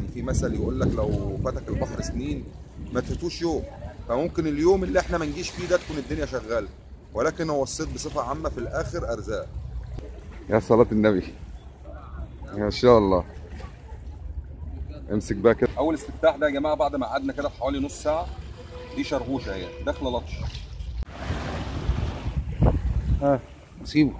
في مثل يقول لك لو فاتك البحر سنين ما تفوتوش يوم فممكن اليوم اللي احنا ما نجيش فيه ده تكون الدنيا شغاله ولكن هو الصيد بصفه عامه في الاخر ارزاق يا صلاه النبي ما شاء الله امسك بقى كده اول استفتاح ده يا جماعه بعد ما قعدنا كده حوالي نص ساعه دي شرغوشه اهي داخله لطش ها سيبه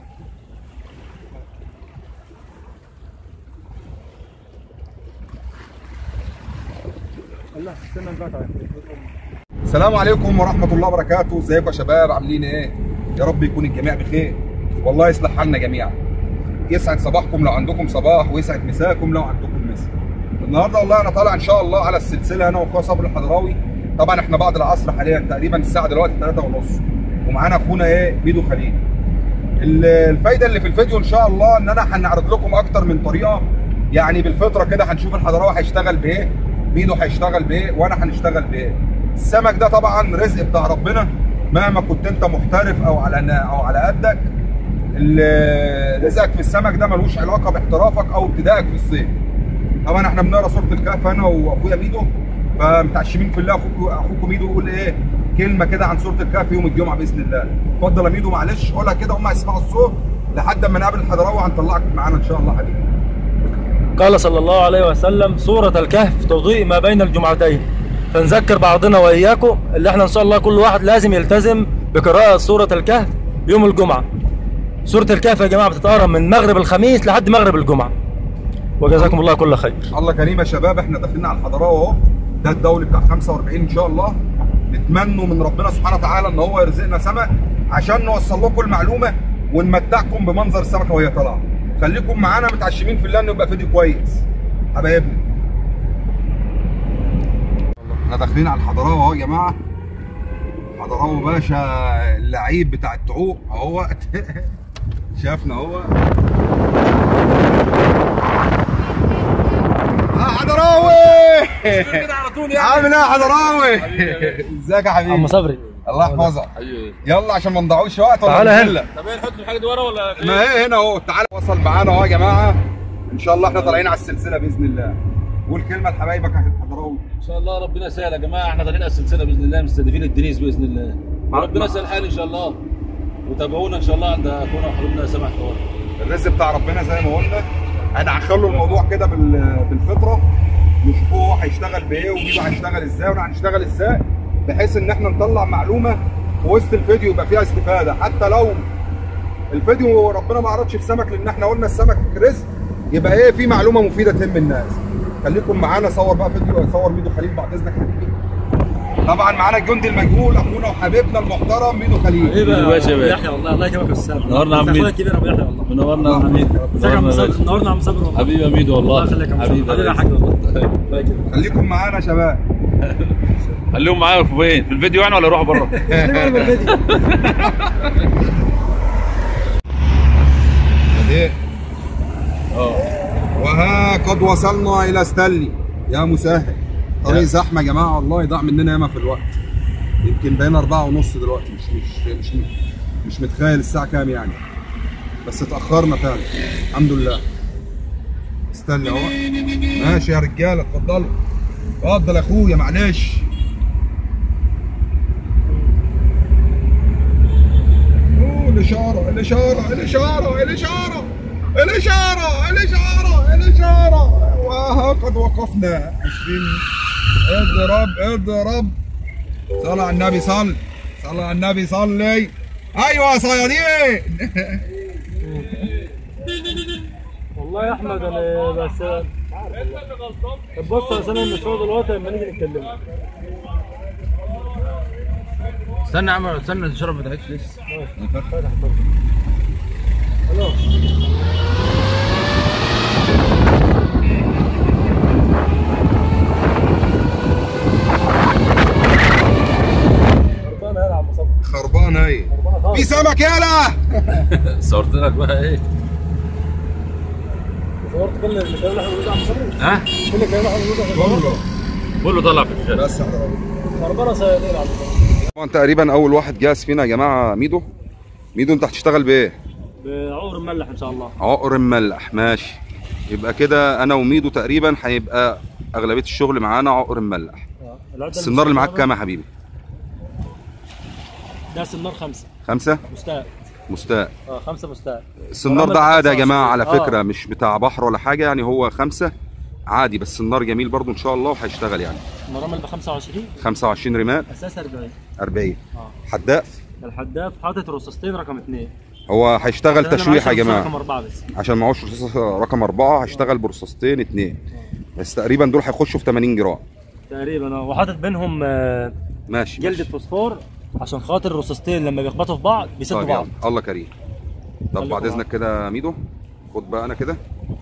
السلام عليكم ورحمة الله وبركاته، ازيكم يا شباب عاملين ايه؟ يا رب يكون الجميع بخير، والله يصلح حالنا جميعا. يسعد صباحكم لو عندكم صباح ويسعد مساكم لو عندكم مسا. النهارده والله انا طالع ان شاء الله على السلسلة انا واخويا صبري الحضراوي، طبعا احنا بعد العصر حاليا تقريبا الساعة دلوقتي 3 ونص ومعانا اخونا ايه؟ ميدو خليل. ال- الفايدة اللي في الفيديو ان شاء الله ان انا هنعرض لكم اكتر من طريقة يعني بالفطرة كده هنشوف الحضراوي هيشتغل بايه؟ ميدو هيشتغل بايه؟ وانا هنشتغل بايه؟ السمك ده طبعا رزق بتاع ربنا مهما كنت انت محترف او على او على قدك ال- رزقك في السمك ده ملوش علاقه باحترافك او ابتدائك في الصيد طبعا احنا بنقرا سوره الكهف انا واخويا ميدو فمتعشمين في الله اخوكم اخوكم ميدو يقول ايه كلمه كده عن سوره الكهف يوم الجمعه باذن الله اتفضل يا ميدو معلش قولها كده هم يسمعوا الصوت لحد ما نقابل الحضراوي هنطلعك معانا ان شاء الله حبيبي قال صلى الله عليه وسلم سورة الكهف تضيء ما بين الجمعتين فنذكر بعضنا وإياكم اللي احنا إن شاء الله كل واحد لازم يلتزم بقراءة سورة الكهف يوم الجمعة سورة الكهف يا جماعة بتتقرا من مغرب الخميس لحد مغرب الجمعة وجزاكم الله كل خير الله كريم يا شباب احنا داخلين على الحضراوي اهو ده الدولي بتاع 45 ان شاء الله نتمنوا من ربنا سبحانه وتعالى ان هو يرزقنا سمك عشان نوصل لكم المعلومه ونمتعكم بمنظر السمكه وهي طالعه خليكم معانا متعشمين في الله انه يبقى فيديو كويس حبايبنا احنا داخلين على الحضراوي اهو يا جماعه حضراوي باشا اللعيب بتاع التعوق اهو شافنا اهو اه حضراوي على طول عامل ايه يا حضراوي ازيك يا حبيبي عم صبري الله يحفظك يلا عشان ما نضيعوش وقت ولا تعالى هنا. نزلك. طب ايه نحط الحاجه دي ورا ولا في ما هي هنا اهو تعالى وصل معانا اهو يا جماعه ان شاء الله احنا طالعين على السلسله باذن الله قول كلمه لحبايبك يا حضراوي ان شاء الله ربنا يسهل يا جماعه احنا طالعين على السلسله باذن الله مستهدفين الدنيس باذن الله ربنا يسهل الحال ان شاء الله وتابعونا ان شاء الله عند اخونا وحبيبنا سامح حوار الرزق بتاع ربنا زي ما قلنا احنا هنخلوا الموضوع كده بال- بالفطره نشوفه هو هيشتغل بايه ومين هيشتغل ازاي وانا هنشتغل ازاي بحيث ان احنا نطلع معلومه في وسط الفيديو يبقى فيها استفاده حتى لو الفيديو ربنا ما عرضش في سمك لان احنا قلنا السمك رزق يبقى ايه في معلومه مفيده تهم الناس خليكم معانا صور بقى فيديو صور ميدو خليل بعد اذنك حبيبي طبعا معانا الجندي المجهول اخونا وحبيبنا المحترم ميدو خليل حبيبي يا باشا يا باشا. يحيى والله الله يكرمك السلام نورنا يا عم ميدو. الكبير ابو يحيى والله منورنا يا حميد ازيك يا عم صبري نورنا يا عم صبري والله حبيبي يا ميدو والله الله يخليك يا عم صبري. حبيبي حبيبي يا حاج والله الله يكرمك خليكم معانا يا شباب خليهم معايا في وين في الفيديو يعني ولا يروحوا بره ايه اه وها قد وصلنا الى ستانلي يا مسهل طريق زحمه يا جماعه والله ضاع مننا ياما في الوقت يمكن بقينا أربعة ونص دلوقتي مش مش مش مش متخيل الساعة كام يعني بس اتأخرنا فعلا الحمد لله استنى اهو ماشي يا رجالة اتفضلوا اتفضل يا اخويا معلش أوه، الإشارة الإشارة الإشارة الإشارة الإشارة الإشارة الإشارة وها قد وقفنا عشرين اضرب اضرب صلى على النبي صل صلى على النبي صلي ايوه يا صيادين والله يا احمد انا بس بص عشان المشروع دلوقتي لما نيجي نتكلم استنى يا عم استنى الشرف ما فتحتش لسه خربانه يا عم صبري خربان هي خربانه خالص في سمك يالا صورت لك بقى ايه صورت كل الكلام اللي احنا بنقوله يا عم صبري ها كل الكلام اللي احنا بنقوله كله كله طلع في الشارع بس يا حضرتك خربانه صيادين يا عم صبري طبعا تقريبا اول واحد جاهز فينا يا جماعه ميدو ميدو انت هتشتغل بايه بعور مملح ان شاء الله عقر مملح ماشي يبقى كده انا وميدو تقريبا هيبقى اغلبيه الشغل معانا عقر مملح اه العدة السنار اللي معاك المستخدمة كام يا حبيبي ده سنار خمسة خمسة مستاء مستاء اه خمسة مستاء السنار ورمل ده عادي يا 25. جماعه على آه. فكره مش بتاع بحر ولا حاجه يعني هو خمسة عادي بس النار جميل برضو ان شاء الله وهيشتغل يعني مرمل ب 25 25 رمال اساس 40 40 اه حداف الحداف حاطط رصاصتين رقم اثنين هو هيشتغل تشويح يا رقم جماعه اربعة بس عشان معهوش رصاص رقم أربعة هيشتغل برصاصتين اتنين بس تقريبا دول هيخشوا في 80 جرام تقريبا اه وحاطط بينهم آه، ماشي جلدة ماشي. فوسفور عشان خاطر الرصاصتين لما بيخبطوا في بعض بيسدوا طيب بعض يلا الله كريم طب خليكم بعد معايا. اذنك كده يا ميدو خد بقى انا كده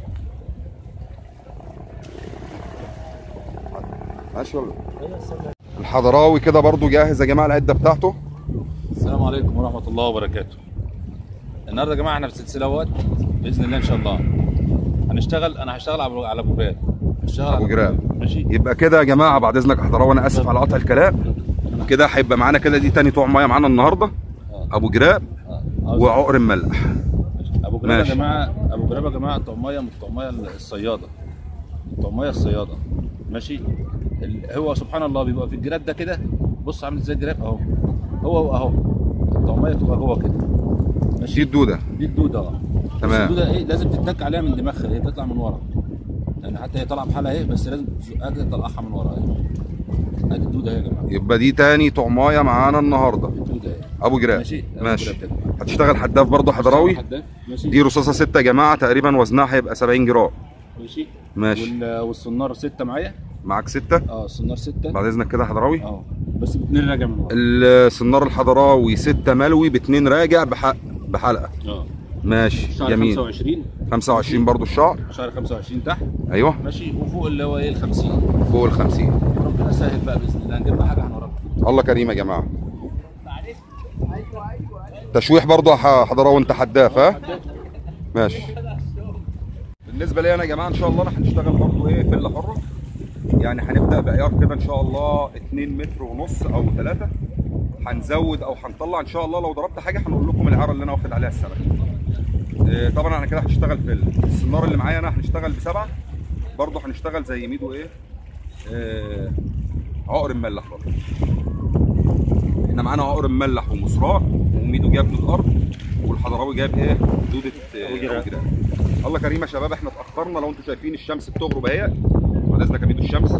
ماشي ولا الحضراوي كده برضو جاهز يا جماعه العده بتاعته السلام عليكم ورحمه الله وبركاته النهارده يا جماعه احنا في سلسله وقت باذن الله ان شاء الله هنشتغل انا هشتغل على على ابو جراب هشتغل أبو على جراب. ماشي يبقى كده يا جماعه بعد اذنك يا حضراوي انا اسف على قطع الكلام كده هيبقى معانا كده دي تاني طوع ميه معانا النهارده آه. ابو جراب آه. عاوز- وعقر مملح ماشي. ابو جراب يا ماشي. جماعه ابو جراب يا جماعه طعميه من الطعميه الصياده الطعميه الصياده ماشي ال- هو سبحان الله بيبقى في الجراب ده كده بص عامل ازاي الجراب اهو هو اهو الطعميه تبقى جوه كده دي ماشي الدوده دي الدوده اه تمام. بس الدوده ايه لازم تتك عليها من دماغها هي تطلع من ورا يعني حتى هي طالعه بحالها ايه بس لازم تزقها كده تطلعها من ورا اهي ادي الدوده اهي يا جماعه يبقى دي تاني طعمايه معانا النهارده الدوده اهي ابو جراب ماشي أبو ماشي جراب كده. هتشتغل حداف برضه حضراوي حداف. ماشي دي رصاصه ستة يا جماعه تقريبا وزنها هيبقى 70 جرام ماشي ماشي. وال- والصنار ستة معايا معاك ستة اه الصنار ستة بعد اذنك كده حضراوي اه بس باتنين راجع من ورا السنار الحضراوي ستة ملوي باتنين راجع بحق بحلقه اه ماشي شهر جميل 25 25 برضه الشعر شهر 25 تحت ايوه ماشي وفوق اللي هو ايه ال 50 فوق ال 50 ربنا يسهل بقى باذن الله نجيب لنا حاجه هنوراك الله كريم يا جماعه تشويح برضه يا حضراوي انت حداف ها ماشي بالنسبه لي انا يا جماعه ان شاء الله انا هنشتغل برضه ايه فله حره يعني هنبدا بعيار كده ان شاء الله 2 متر ونص او 3 هنزود او هنطلع ان شاء الله لو ضربت حاجه هنقول لكم العيار اللي انا واخد عليها السبت إيه، طبعا انا كده هشتغل في السنار اللي معايا انا هنشتغل بسبعه برضه هنشتغل زي ميدو ايه آه، عقر مملح برضه احنا معانا عقر مملح ومصراع وميدو جاب دود ارض والحضراوي جاب ايه دودة آه، أبو جراب. أبو جراب. الله كريم يا شباب احنا اتاخرنا لو انتم شايفين الشمس بتغرب اهي بعد اذنك يا ميدو الشمس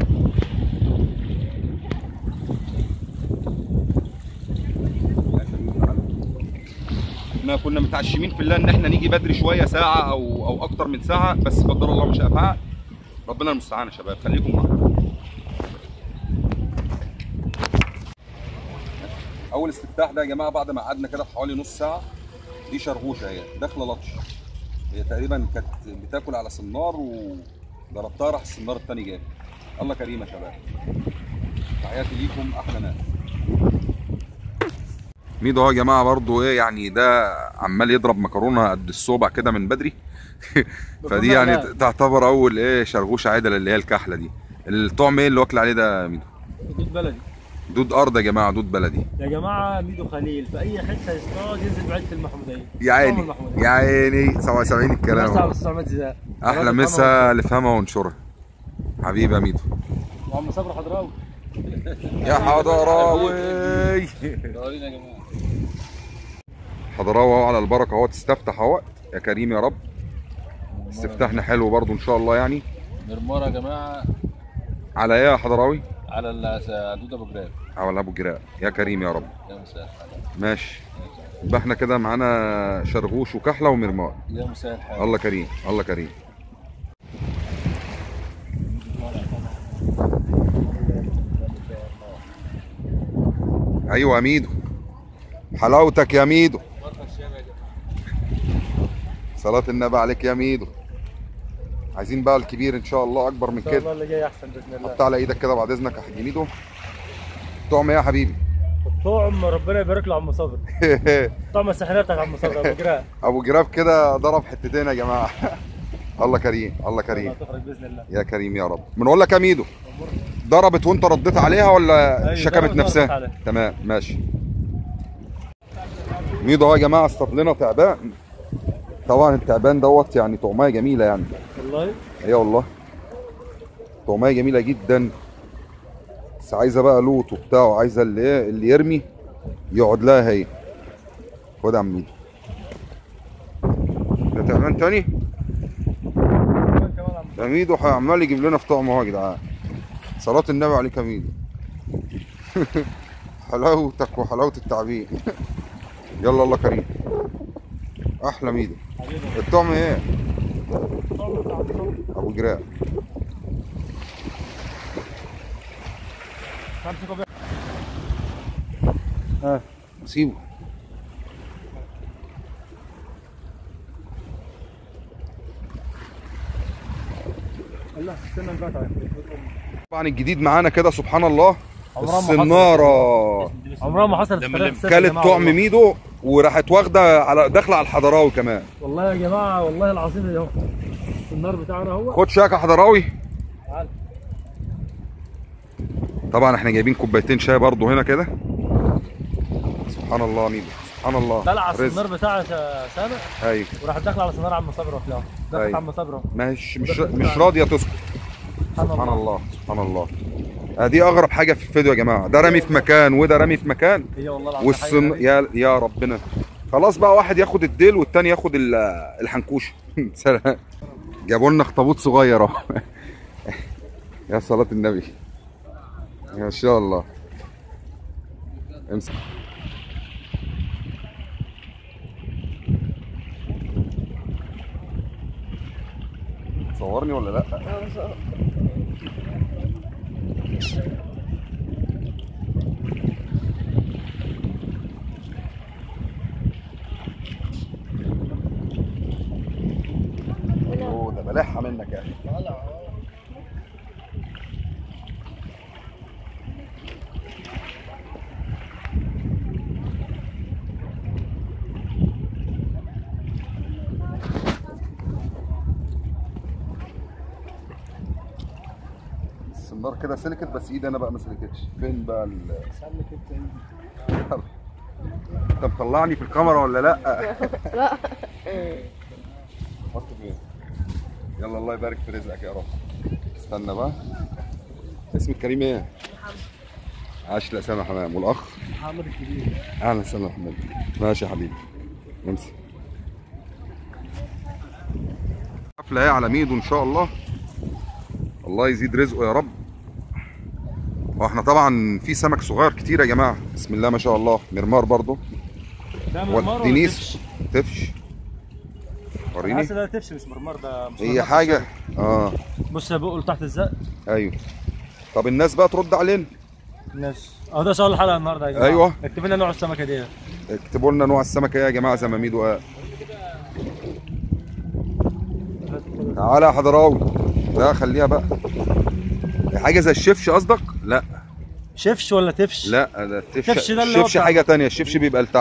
احنا كنا متعشمين في الله ان احنا نيجي بدري شويه ساعه او او اكتر من ساعه بس قدر الله مش افعال ربنا المستعان يا شباب خليكم معانا اول استفتاح ده يا جماعه بعد ما قعدنا كده حوالي نص ساعه دي شرغوشه هي داخله لطش هي تقريبا كانت بتاكل على سنار وضربتها راح السنار التاني جاب الله كريم يا شباب تحياتي ليكم احلى ناس ميدو اهو يا جماعه برضو ايه يعني ده عمال يضرب مكرونه قد الصوبع كده من بدري فدي يعني لا. تعتبر اول ايه شرغوشه عدله اللي هي الكحله دي الطعم ايه اللي واكل عليه ده يا ميدو دود بلدي دود ارض يا جماعه دود بلدي يا جماعه ميدو خليل في اي حته يصطاد ينزل بعيد المحموديه يا عيني المحمودية. يا عيني 77 الكلام وسع أهو. بس عماد زياد احلى مسا لفهمها وانشرها حبيبي يا ميدو وعم صبري حضراوي يا حضراوي دورينا يا جماعه حضراوي اهو على البركه اهو تستفتح اهو يا كريم يا رب استفتاحنا حلو برضو ان شاء الله يعني مرمره يا جماعه على ايه يا حضراوي على الدود ابو جراب على ابو جراء يا كريم يا رب يا مساء الحال ماشي يبقى احنا كده معانا شرغوش وكحله ومرمار يا مساء الحال الله كريم الله كريم ايوه يا ميدو حلاوتك يا ميدو صلاة النبي عليك يا ميدو عايزين بقى الكبير ان شاء الله اكبر من ان شاء كده الله اللي جاي احسن باذن الله حط على ايدك كده بعد اذنك يا حاج ميدو طعم ايه يا حبيبي الطعم ربنا يبارك له عم صبري طعم سحرتك عم صبري ابو جراء ابو جراب كده ضرب حتتين يا جماعه الله كريم الله كريم تخرج باذن الله يا كريم يا رب بنقول لك يا ميدو ضربت وانت رديت عليها ولا أيوة، شكمت ضربت ورديت نفسها عليها. تمام ماشي ميدو اهو يا جماعه اصطاد لنا تعبان طبعا التعبان دوت يعني طعميه جميله يعني والله ايه والله طعميه جميله جدا بس عايزه بقى لوط وبتاع وعايزه اللي ايه اللي يرمي يقعد لها هي خد يا عم ميدو ده تعبان تاني ده ميدو عمال يجيب لنا في طعم اهو يا جدعان صلاة النبي عليك يا ميدو حلاوتك وحلاوة التعبين يلا الله كريم احلى ميدو الطعم ايه ابو جراب ها سيبه الله استنى البتعه طبعا الجديد معانا كده سبحان الله عمرها ما حصلت. السنارة عمرها ما حصلت ده في من تاريخ الست يا كانت جماعة طعم والله. ميدو وراحت واخده على داخله على الحضراوي كمان والله يا جماعه والله العظيم اللي هو النار بتاعنا هو خد شاكه حضراوي تعال. طبعا احنا جايبين كوبايتين شاي برضو هنا كده سبحان الله يا ميدو سبحان الله طلع رزق. السنار بتاع سامع ايوه وراح داخل على سنار عم صبري وفلاح دخلت أيوة. عم صبري مش مش مش راضيه تسكت سبحان سبحان الله الله سبحان الله ادي اغرب حاجه في الفيديو يا جماعه ده رامي في مكان وده رامي في مكان هي والله العظيم والصن حاجة يا يا ربنا خلاص بقى واحد ياخد الديل والتاني ياخد ال- الحنكوش سلام جابوا لنا اخطبوط صغير اهو يا صلاة النبي ما شاء الله امسك صورني ولا لا؟ اوه ده بلحها منك يا اخي السنار كده سلكت بس ايدي انا بقى ما سلكتش فين بقى ال انت مطلعني في الكاميرا ولا لا؟ لا حط فين يلا الله يبارك في رزقك يا رب استنى بقى اسم الكريم ايه؟ عاش لأسامة حمام والاخ محمد الكبير اهلا وسهلا يا محمد ماشي يا حبيبي امسك حفلة ايه على ميدو ان شاء الله الله يزيد رزقه يا رب واحنا طبعا في سمك صغير كتير يا جماعه بسم الله ما شاء الله مرمار برضه ده مرمار ولا دينيس تفش؟ تفش أنا وريني حاسس ده تفش مش مرمار ده مش هي مرمار. حاجه اه بص يا بقول تحت الزق ايوه طب الناس بقى ترد علينا الناس اهو ده سؤال الحلقه النهارده يا جماعه أيوة. اكتب لنا نوع السمكه دي اكتبوا لنا نوع السمكه ايه يا جماعه زي ما ميدو قال تعالى يا حضراوي لا خليها بقى حاجه زي الشفش قصدك لا شفش ولا تفش لا ده التفش الشفش ده اللي هو الشفش بتاع- حاجه تانية الشفش بيبقى لتحت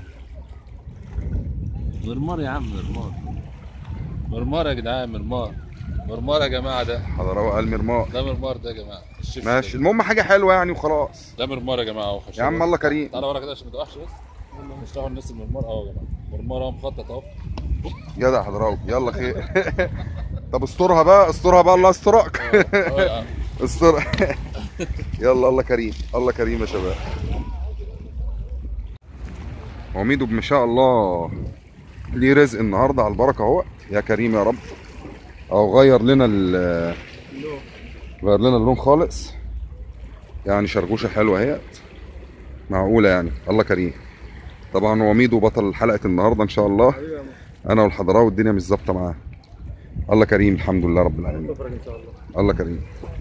مرمار يا عم مرمار مرمار يا جدعان مرمار مرمار يا جماعه ده حضراوي قال مرمار ده مرمار ده يا جماعه الشيف ماشي ده. المهم حاجه حلوه يعني وخلاص ده مرمار يا جماعه اهو يا عم الله كريم تعالى ورا كده عشان ما تقعش بس نشرحوا الناس المرمار اهو يا جماعه مرمار اهو مخطط اهو جدع حضراوي يلا خير طب استرها بقى استرها بقى الله يسترك اهو يا عم استر يلا الله كريم الله كريم يا شباب هو ميدو ما شاء الله ليه رزق النهارده على البركه اهو يا كريم يا رب او غير لنا ال غير لنا اللون خالص يعني شرغوشه حلوه اهيت معقوله يعني الله كريم طبعا هو ميدو بطل حلقه النهارده ان شاء الله انا والحضراوي الدنيا مش ظابطه معاه الله كريم الحمد لله رب العالمين تفرج ان شاء الله الله كريم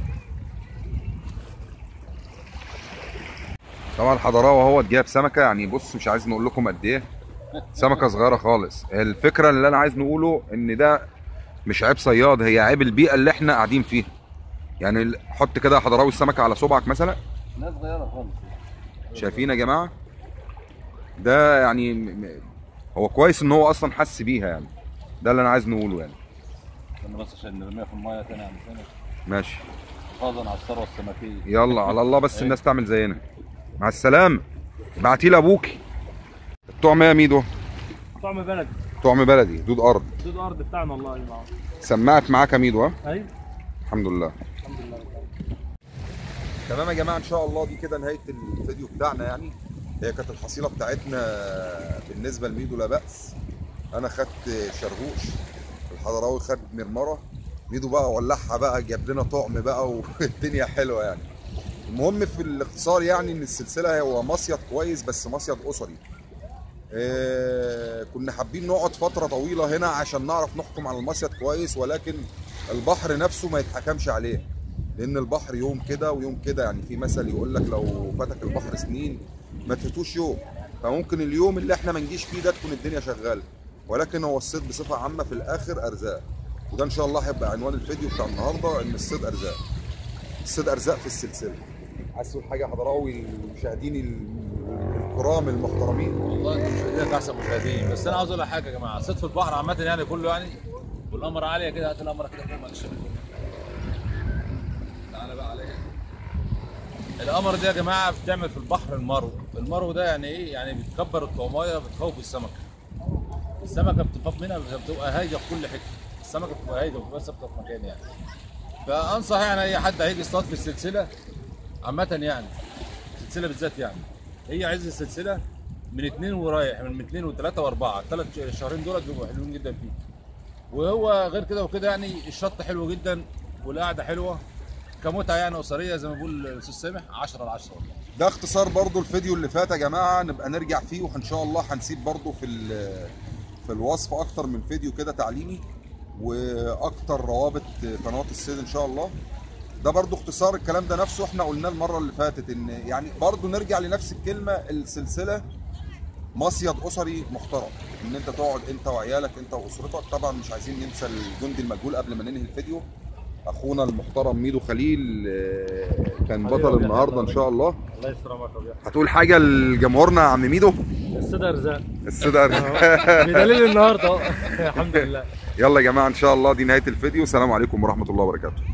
طبعا الحضراوي اهو جايب سمكه يعني بص مش عايز نقول لكم قد ايه سمكه صغيره خالص الفكره اللي انا عايز نقوله ان ده مش عيب صياد هي عيب البيئه اللي احنا قاعدين فيها يعني ال- حط كده يا حضراوي السمكه على صبعك مثلا ناس صغيره خالص شايفين يا جماعه ده يعني م- م- هو كويس ان هو اصلا حس بيها يعني ده اللي انا عايز نقوله يعني استنى بس عشان نرميها في المايه تاني يا عم سامح ماشي حفاظا على الثروه السمكيه يلا على الله بس الناس تعمل زينا مع السلامه ابعتي لي ابوكي الطعم ايه يا ميدو طعم بلدي طعم بلدي دود ارض دود ارض بتاعنا والله يا جماعه سمعت معاك يا ميدو ها ايوه الحمد لله الحمد لله رب العالمين تمام يا جماعه ان شاء الله دي كده نهايه الفيديو بتاعنا يعني هي كانت الحصيله بتاعتنا بالنسبه لميدو لا باس انا خدت شرهوش الحضراوي خد مرمره ميدو بقى ولعها بقى جاب لنا طعم بقى والدنيا حلوه يعني المهم في الاختصار يعني ان السلسله هو مصيد كويس بس مصيد اسري آه، كنا حابين نقعد فتره طويله هنا عشان نعرف نحكم على المصيد كويس ولكن البحر نفسه ما يتحكمش عليه لان البحر يوم كده ويوم كده يعني في مثل يقول لك لو فاتك البحر سنين ما تفوتوش يوم فممكن اليوم اللي احنا ما نجيش فيه ده تكون الدنيا شغاله ولكن هو الصيد بصفه عامه في الاخر ارزاق وده ان شاء الله هيبقى عنوان الفيديو بتاع النهارده ان الصيد ارزاق الصيد ارزاق في السلسله عايز تقول حاجه حضراوي المشاهدين الكرام المحترمين والله انتوا مشاهدينك احسن مشاهدين بس انا عاوز اقول لك حاجه يا جماعه صيد في البحر عامه يعني كله يعني والقمر عاليه كده هات القمر كده فوق معلش تعالى بقى عليا القمر دي يا جماعه بتعمل في البحر المرو المرو ده يعني ايه يعني بتكبر الطعمايه بتخوف السمكه السمكه بتخاف منها بتبقى هايجه في كل حته السمكه بتبقى هايجه بتبقى ثابته في مكان يعني فانصح يعني اي حد هيجي يصطاد في السلسله عامه يعني السلسله بالذات يعني هي عز السلسله من اثنين ورايح من اثنين وثلاثه واربعه الثلاث شهرين دول بيبقوا حلوين جدا فيه وهو غير كده وكده يعني الشط حلو جدا والقعده حلوه كمتعه يعني اسريه زي ما بيقول الاستاذ سامح 10 على 10 والله ده اختصار برضو الفيديو اللي فات يا جماعه نبقى نرجع فيه وان شاء الله هنسيب برضو في ال- في الوصف اكتر من فيديو كده تعليمي واكتر روابط قناه الصيد ان شاء الله ده برضو اختصار الكلام ده نفسه احنا قلناه المره اللي فاتت ان يعني برضو نرجع لنفس الكلمه السلسله مصيد اسري محترم ان انت تقعد انت وعيالك انت واسرتك طبعا مش عايزين ننسى الجندي المجهول قبل ما ننهي الفيديو اخونا المحترم ميدو خليل آه، كان حبيبي بطل يا النهارده ان حبيبي. شاء الله الله يسلمك يا بيه هتقول حاجه لجمهورنا يا عم ميدو الصيد ارزاق الصدر بدليل النهارده أهو. الحمد لله يلا يا جماعه ان شاء الله دي نهايه الفيديو السلام عليكم ورحمه الله وبركاته